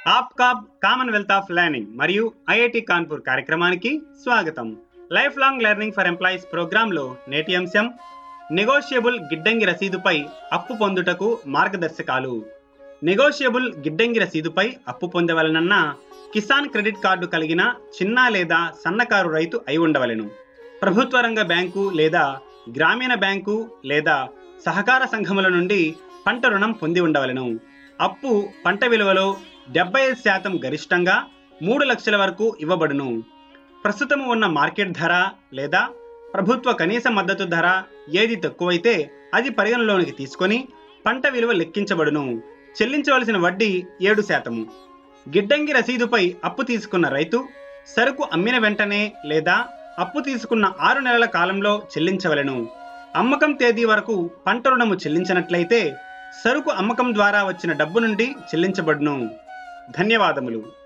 APCOB Commonwealth of learning మరియు IIT Kanpur కార్యక్రమానికి స్వాగతం life long learning for employees ప్రోగ్రాంలో నేటి అంశం నెగోషియబుల్ గిడ్డంగి రసీదుపై అప్పు పొందుటకు మార్గదర్శకాలు నెగోషియబుల్ గిడ్డంగి రసీదుపై అప్పు పొందవలనన్న కిసాన్ క్రెడిట్ కార్డు కలిగిన చిన్న లేదా సన్నకారు రైతు అయి ఉండవలెను ప్రభుత్వ రంగ బ్యాంకు లేదా గ్రామీణ బ్యాంకు లేదా సహకార సంఘముల నుండి పంట రుణం పొంది ఉండవలెను అప్పు పంట విలువలో డెబ్బై ఐదు శాతం గరిష్టంగా మూడు లక్షల వరకు ఇవ్వబడును ప్రస్తుతం ఉన్న మార్కెట్ ధర లేదా ప్రభుత్వ కనీస మద్దతు ధర ఏది తక్కువైతే అది పరిగణలోనికి తీసుకొని పంట విలువ లెక్కించబడును చెల్లించవలసిన వడ్డీ ఏడు శాతము గిడ్డంగి రసీదుపై అప్పు తీసుకున్న రైతు సరుకు అమ్మిన వెంటనే లేదా అప్పు తీసుకున్న ఆరు నెలల కాలంలో చెల్లించవలెను అమ్మకం తేదీ వరకు పంట రుణము చెల్లించినట్లయితే సరుకు అమ్మకం ద్వారా వచ్చిన డబ్బు నుండి చెల్లించబడును ధన్యవాదములు